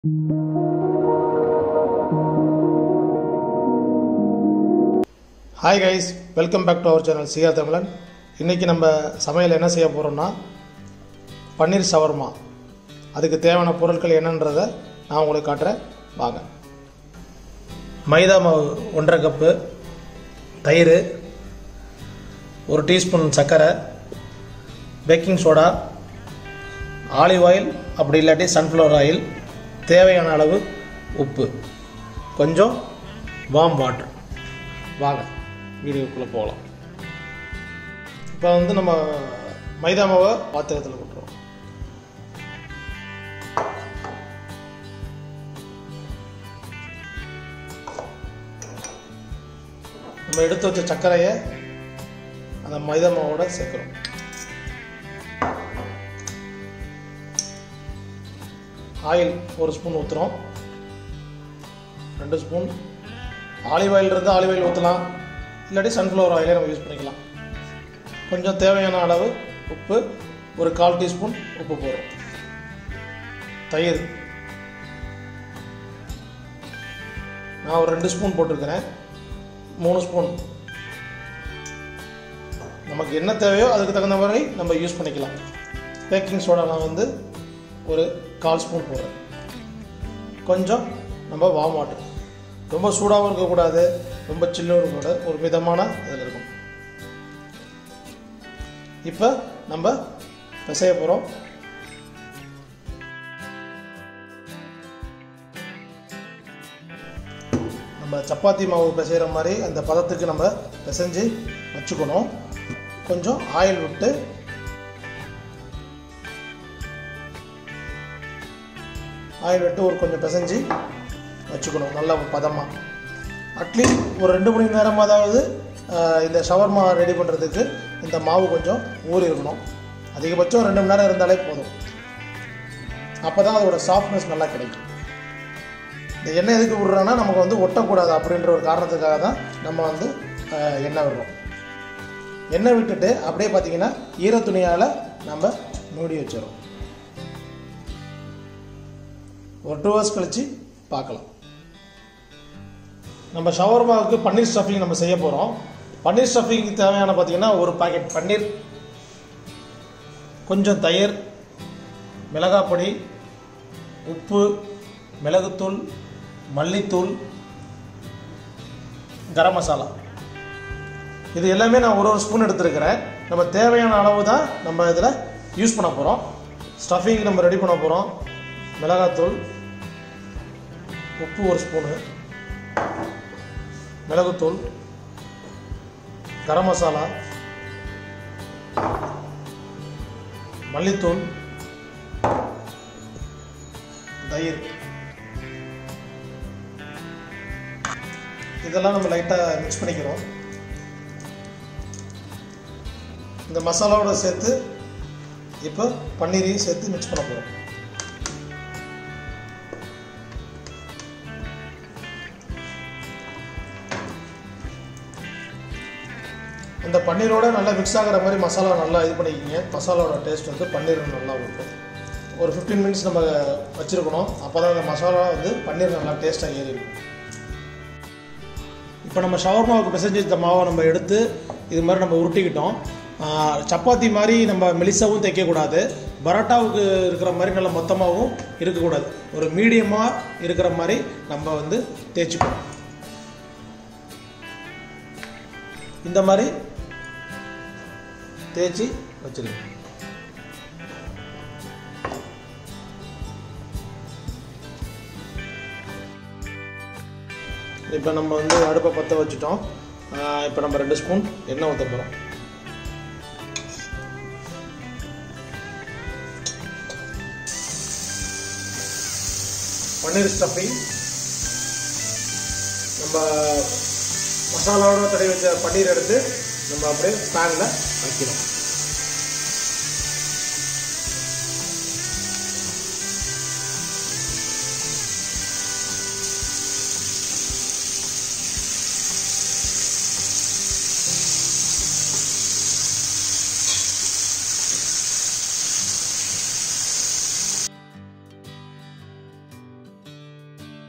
hi guys welcome back to our channel CR Tamizhan இன்றைக்கி நம்ம சமையல் என்ன செய்ய போகிறோம்னா பன்னீர் சவர்மா அதுக்கு தேவையான பொருட்கள் என்னன்றதை நான் உங்களுக்கு காட்டுறேன் வாங்க மைதா மாவு ஒன்றரை கப்பு தயிர் ஒரு டீஸ்பூன் சர்க்கரை பேக்கிங் சோடா ஆலிவ் ஆயில் அப்படி இல்லாட்டி சன்ஃப்ளவர் ஆயில் தேவையான அளவு உப்பு கொஞ்சம் வார்ம் வாட்டர் வாங்க வீடியோக்குள்ளே போகலாம் இப்போ வந்து நம்ம மைதா மாவை பாத்திரத்தில் கொட்டுறோம் நம்ம எடுத்து வச்ச சர்க்கரையை அந்த மைதா மாவோட சேர்க்குறோம் ஆயில் ஒரு ஸ்பூன் ஊற்றுறோம் ரெண்டு ஸ்பூன் ஆலிவ் ஆயில் இருந்தால் ஆலிவ் ஆயில் ஊற்றலாம் இல்லாட்டி சன்ஃப்ளவர் ஆயிலே நம்ம யூஸ் பண்ணிக்கலாம் கொஞ்சம் தேவையான அளவு உப்பு ஒரு கால் டீஸ்பூன் உப்பு போடுறோம் தயிர் நான் ஒரு ரெண்டு ஸ்பூன் போட்டிருக்கிறேன் மூணு ஸ்பூன் நமக்கு என்ன தேவையோ அதுக்கு தகுந்த மாதிரி நம்ம யூஸ் பண்ணிக்கலாம் பேக்கிங் சோடா நான் வந்து ஒரு கால் ஸ்பூன் போடுறேன் கொஞ்சம் நம்ம வார்ம் வாட்டர் ரொம்ப சூடாகவும் இருக்கக்கூடாது ரொம்ப சில்லும் இருக்கக்கூடாது ஒரு மிதமான இதில் இருக்கும் இப்போ நம்ம பிசைய போகிறோம் நம்ம சப்பாத்தி மாவு பிசைகிற மாதிரி அந்த பதத்துக்கு நம்ம பிசைஞ்சு வச்சுக்கணும் கொஞ்சம் ஆயில் விட்டு ஆயில் விட்டு ஒரு கொஞ்சம் பிசைஞ்சு வச்சுக்கணும் நல்ல பதமாக அட்லீஸ்ட் ஒரு ரெண்டு மணி நேரமாவது ஆஹ், இந்த ஷவர்மா ரெடி பண்ணுறதுக்கு இந்த மாவு கொஞ்சம் ஊறி இருக்கணும் அதிகபட்சம் ரெண்டு மணி நேரம் இருந்தாலே போதும் அப்போ தான் அதோட சாஃப்ட்னஸ் நல்லா கிடைக்கும் இந்த எண்ணெய் எதுக்கு விடுறோன்னா நமக்கு வந்து ஒட்டக்கூடாது அப்படின்ற ஒரு காரணத்துக்காக தான் நம்ம வந்து ஆஹ், எண்ணெய் விடுறோம் எண்ணெய் விட்டுட்டு அப்படியே பார்த்தீங்கன்னா ஈர துணியால் நம்ம மூடி வச்சிடறோம் ஒரு டூ ஹவர்ஸ் கழித்து பார்க்கலாம் நம்ம ஷவர்மாவுக்கு பன்னீர் ஸ்டஃபிங் நம்ம செய்ய போகிறோம் பன்னீர் ஸ்டஃபிங்க்கு தேவையான பார்த்தீங்கன்னா ஒரு பாக்கெட் பன்னீர் கொஞ்சம் தயிர் மிளகாய் பொடி உப்பு மிளகுத்தூள் மல்லித்தூள் கரம் மசாலா இது எல்லாமே நான் ஒரு ஒரு ஸ்பூன் எடுத்துருக்கிறேன் நம்ம தேவையான அளவு தான் நம்ம இதில் யூஸ் பண்ண போகிறோம் ஸ்டஃபிங் நம்ம ரெடி பண்ண போகிறோம் மிளகாத்தூள் உப்பு ஒரு ஸ்பூனு மிளகுத்தூள் கரம் மசாலா மல்லித்தூள் தயிர் இதெல்லாம் நம்ம லைட்டாக மிக்ஸ் பண்ணிக்கிறோம் இந்த மசாலாவோட சேர்த்து இப்போ பன்னீரையும் சேர்த்து மிக்ஸ் பண்ண போகிறோம் இந்த பன்னீரோட நல்லா மிக்ஸ் ஆகிற மாதிரி மசாலா நல்லா இது பண்ணிக்கிங்க மசாலாவோட டேஸ்ட் வந்து பன்னீர் நல்லா இருக்கும் ஒரு ஃபிஃப்டீன் மினிட்ஸ் நம்ம வச்சுருக்கணும் அப்போ தான் அந்த மசாலா வந்து பன்னீர் நல்லா டேஸ்ட்டாக ஏறிடும் இப்போ நம்ம ஷவர்மாவுக்கு பிசைஞ்சு இந்த மாவை நம்ம எடுத்து இது மாதிரி நம்ம உருட்டிக்கிட்டோம் ஆஹ், சப்பாத்தி மாதிரி நம்ம மெலிசாவும் தைக்கக்கூடாது பரோட்டாவுக்கு இருக்கிற மாதிரி நல்லா மொத்தமாகவும் இருக்கக்கூடாது ஒரு மீடியமாக இருக்கிற மாதிரி நம்ம வந்து தேய்ச்சிக்கணும் இந்த மாதிரி தேய்ச்சி வச்சிருங்க இப்போ நம்ம வந்து அடுப்பை பற்ற வச்சுட்டோம் இப்போ நம்ம ரெண்டு ஸ்பூன் எண்ணெய் ஊற்ற போகிறோம் பன்னீர் ஸ்டஃபிங் நம்ம மசாலாவோட தடவி வச்ச பன்னீர் எடுத்து நம்ம அப்படியே பேனில் வைக்கிறோம்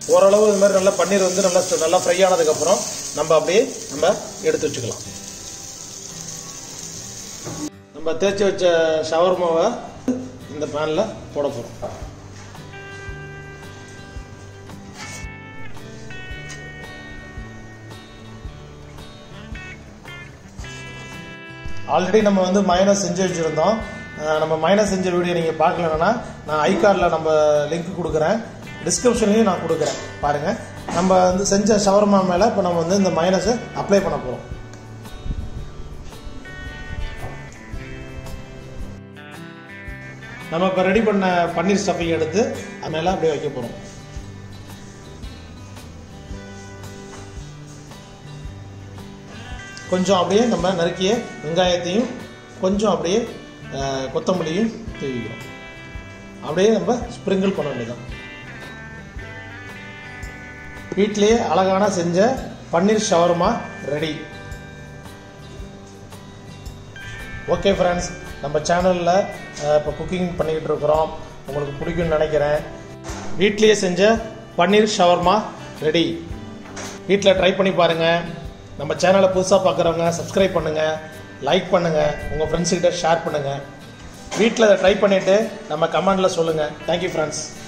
ஓரளவு இது மாதிரி நல்லா பன்னீர் வந்து நல்லா நல்லா ஃப்ரை ஆனதுக்கப்புறம் நம்ம அப்படியே நம்ம எடுத்து வச்சுக்கலாம் நம்ம தேய்ச்சி வச்ச ஷவர்மாவை இந்த பேனில் போட போகிறோம் ஆல்ரெடி நம்ம வந்து மைனஸ் செஞ்சு வச்சுருந்தோம் அஹ் நம்ம மைனஸ் செஞ்ச வீடியோ நீங்கள் பார்க்கலன்னா நான் ஐகார்டில் நம்ம லிங்க் கொடுக்குறேன் டிஸ்கிரிப்ஷன்லையும் நான் கொடுக்குறேன் பாருங்கள் நம்ம வந்து செஞ்ச ஷவர்மா மேலே இப்போ நம்ம வந்து இந்த மைனஸை அப்ளை பண்ண போகிறோம் நம்ம இப்போ ரெடி பண்ண பன்னீர் ஸ்டஃபிங் எடுத்து அது மேலே அப்படியே வைக்க போகிறோம் கொஞ்சம் அப்படியே நம்ம நறுக்கிய வெங்காயத்தையும் கொஞ்சம் அப்படியே அஹ், கொத்தமல்லியும் தூவிக்கிறோம் அப்படியே நம்ம ஸ்ப்ரிங்கிள் பண்ண வேண்டியதான் வீட்டிலேயே அழகான செஞ்ச paneer shawarma ready okay friends நம்ம சேனலில் இப்போ குக்கிங் பண்ணிக்கிட்டு இருக்கிறோம் உங்களுக்கு பிடிக்கும்னு நினைக்கிறேன் வீட்லேயே செஞ்ச பன்னீர் ஷவர்மா ரெடி வீட்டில் ட்ரை பண்ணி பாருங்கள் நம்ம சேனலை புதுசாக பார்க்குறவங்க சப்ஸ்கிரைப் பண்ணுங்கள் லைக் பண்ணுங்கள் உங்கள் ஃப்ரெண்ட்ஸுக்கிட்ட ஷேர் பண்ணுங்கள் வீட்டில் அதை ட்ரை பண்ணிவிட்டு நம்ம கமெண்டில் சொல்லுங்கள் தேங்க்யூ ஃப்ரெண்ட்ஸ்